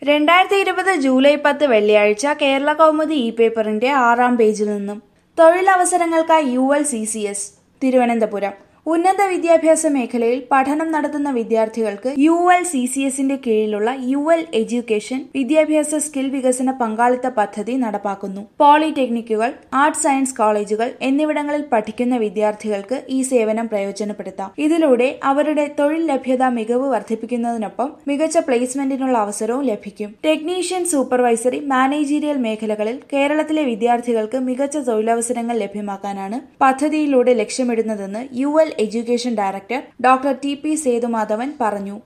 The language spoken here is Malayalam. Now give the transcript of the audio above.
രണ്ടായിരത്തി ഇരുപത് ജൂലൈ പത്ത് വെള്ളിയാഴ്ച കേരള കൗമുദി ഇ പേപ്പറിന്റെ ആറാം പേജിൽ നിന്നും തൊഴിലവസരങ്ങൾക്കായി U L C C S Thiruvananthapuram ഉന്നത വിദ്യാഭ്യാസ മേഖലയിൽ പഠനം നടത്തുന്ന വിദ്യാർത്ഥികൾക്ക് യു എൽ സി സി എസിന്റെ കീഴിലുള്ള യു എൽ എഡ്യൂക്കേഷൻ വിദ്യാഭ്യാസ സ്കിൽ വികസന പങ്കാളിത്ത പദ്ധതി നടപ്പാക്കുന്നു പോളിടെക്നിക്കുകൾ ആർട്സ് സയൻസ് കോളേജുകൾ എന്നിവിടങ്ങളിൽ പഠിക്കുന്ന വിദ്യാർത്ഥികൾക്ക് ഈ സേവനം പ്രയോജനപ്പെടുത്താം ഇതിലൂടെ അവരുടെ തൊഴിൽ ലഭ്യത മികവ് വർദ്ധിപ്പിക്കുന്നതിനൊപ്പം മികച്ച പ്ലേസ്മെന്റിനുള്ള അവസരവും ലഭിക്കും ടെക്നീഷ്യൻ സൂപ്പർവൈസറി മാനേജീരിയൽ മേഖലകളിൽ കേരളത്തിലെ വിദ്യാർത്ഥികൾക്ക് മികച്ച തൊഴിലവസരങ്ങൾ ലഭ്യമാക്കാനാണ് പദ്ധതിയിലൂടെ ലക്ഷ്യമിടുന്നതെന്ന് U L education director doctor T P Sethumadhavan പറഞ്ഞു